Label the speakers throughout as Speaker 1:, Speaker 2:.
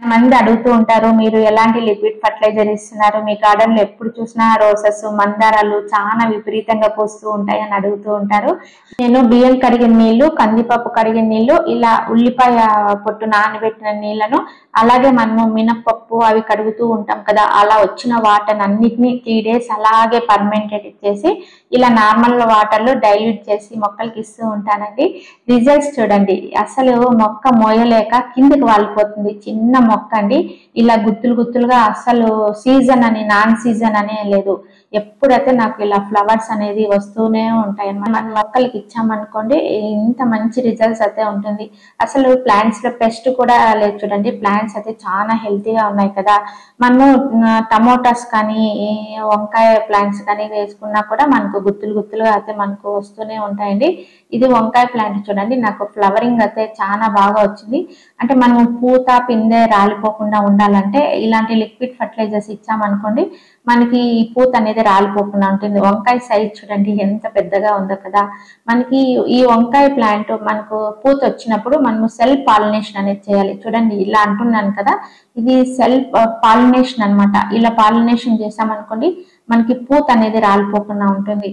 Speaker 1: మంది అడుగుతూ ఉంటారు మీరు ఎలాంటి లిక్విడ్ ఫర్టిలైజర్ ఇస్తున్నారు మీ గార్డెన్ లో ఎప్పుడు చూసినా రోజెస్ మందారాలు చాలా విపరీతంగా పూస్తూ ఉంటాయి అని అడుగుతూ ఉంటారు నేను బియ్యం కడిగిన నీళ్లు కందిపప్పు కడిగిన నీళ్లు ఇలా ఉల్లిపాయ పొట్టు నానబెట్టిన నీళ్లను అలాగే మనము మినపప్పు అవి కడుగుతూ ఉంటాం కదా అలా వచ్చిన వాటర్ అన్నిటిని త్రీ డేస్ అలాగే పర్మెంటెడ్ ఇచ్చేసి ఇలా నార్మల్ వాటర్ లో డైల్యూట్ చేసి మొక్కలకి ఇస్తూ ఉంటానండి రిజల్ట్స్ చూడండి అసలు మొక్క మోయలేక కిందకి వాలిపోతుంది చిన్న మొక్క అండి ఇలా గుత్తులు గుత్తులుగా అసలు సీజన్ అని నాన్ సీజన్ అనే లేదు ఎప్పుడైతే నాకు ఇలా ఫ్లవర్స్ అనేది వస్తూనే ఉంటాయి మన మొక్కలకి ఇచ్చామనుకోండి ఇంత మంచి రిజల్ట్స్ అయితే ఉంటుంది అసలు ప్లాంట్స్ లో పెస్ట్ కూడా లేదు చూడండి ప్లాంట్స్ అయితే చాలా హెల్తీగా ఉన్నాయి కదా మనము టమోటాస్ కానీ ఈ వంకాయ ప్లాంట్స్ కానీ వేసుకున్నా కూడా మనకు గుత్తులు గుత్తులుగా అయితే మనకు వస్తూనే ఉంటాయండి ఇది వంకాయ ప్లాంట్ చూడండి నాకు ఫ్లవరింగ్ అయితే చాలా బాగా వచ్చింది అంటే మనం పూత పిందె రాలిపోకుండా ఉండాలంటే ఇలాంటి లిక్విడ్ ఫర్టిలైజర్స్ ఇచ్చామనుకోండి మనకి ఈ పూత అనేది రాలిపోకుండా ఉంటుంది వంకాయ సైజ్ చూడండి ఎంత పెద్దగా ఉందో కదా మనకి ఈ వంకాయ ప్లాంట్ మనకు పూత వచ్చినప్పుడు మనము సెల్ఫ్ పాలినేషన్ అనేది చేయాలి చూడండి ఇలా అంటున్నాను కదా ఇది సెల్ఫ్ పాలినేషన్ అన్నమాట ఇలా పాలినేషన్ చేసామనుకోండి మనకి పూత అనేది రాలిపోకుండా ఉంటుంది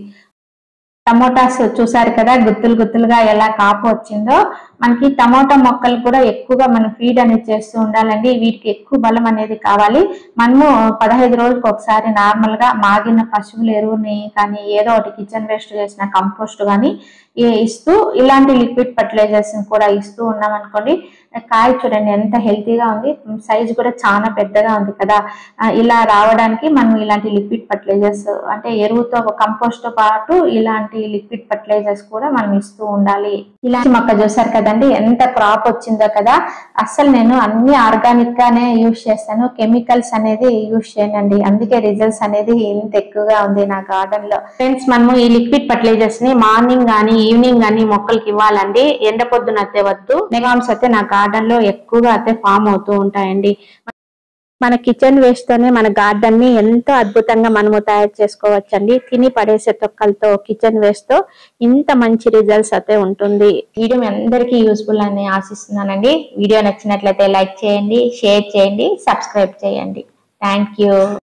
Speaker 1: టమోటాస్ చూసారు కదా గుత్తులు గుత్తులుగా ఎలా కాపు వచ్చిందో మనకి టమోటా మొక్కలు కూడా ఎక్కువగా మనం ఫీడ్ అనేది చేస్తూ ఉండాలండి వీటికి ఎక్కువ బలం అనేది కావాలి మనము పదహైదు రోజులకు ఒకసారి నార్మల్ గా మాగిన పశువుల ఎరువుని కానీ ఏదో ఒకటి కిచెన్ వేస్ట్ చేసిన కంపోస్ట్ కానీ ఇస్తూ ఇలాంటి లిక్విడ్ ఫర్టిలైజర్స్ కూడా ఇస్తూ ఉన్నాం అనుకోండి కాయ చూడండి ఎంత హెల్తీగా ఉంది సైజ్ కూడా చాలా పెద్దగా ఉంది కదా ఆ, ఇలా రావడానికి మనం ఇలాంటి లిక్విడ్ ఫర్టిలైజర్స్ అంటే ఎరువుతో కంపోస్ట్ తో పాటు ఇలాంటి లిక్విడ్ ఫర్టిలైజర్స్ కూడా మనం ఇస్తూ ఉండాలి ఇలాంటి మొక్క చూసారు కదండి ఎంత క్రాప్ వచ్చిందో కదా అస్సలు నేను అన్ని ఆర్గానిక్ గానే యూజ్ చేస్తాను కెమికల్స్ అనేది యూజ్ చేయనండి అందుకే రిజల్ట్స్ అనేది ఇంత ఎక్కువగా ఉంది నా గార్డెన్ లో ఫ్రెండ్స్ మనము ఈ లిక్విడ్ ఫర్టిలైజర్స్ ని మార్నింగ్ గానీ ఈవినింగ్ గానీ మొక్కలకి ఇవ్వాలండి ఎండ పొద్దున అయితే వద్దు మెగామ్స్ అయితే నా గార్డెన్ లో ఎక్కువగా అయితే ఫామ్ అవుతూ ఉంటాయండి మన కిచెన్ వేస్ట్ తోనే మన గార్డెన్ ని ఎంతో అద్భుతంగా మనము తయారు చేసుకోవచ్చండి తిని పడేసే తొక్కలతో కిచెన్ వేస్ట్ తో ఇంత మంచి రిజల్ట్స్ అయితే ఉంటుంది వీడియో మీ అందరికీ యూస్ఫుల్ అని ఆశిస్తున్నానండి వీడియో నచ్చినట్లయితే లైక్ చేయండి షేర్ చేయండి సబ్స్క్రైబ్ చేయండి థ్యాంక్ యూ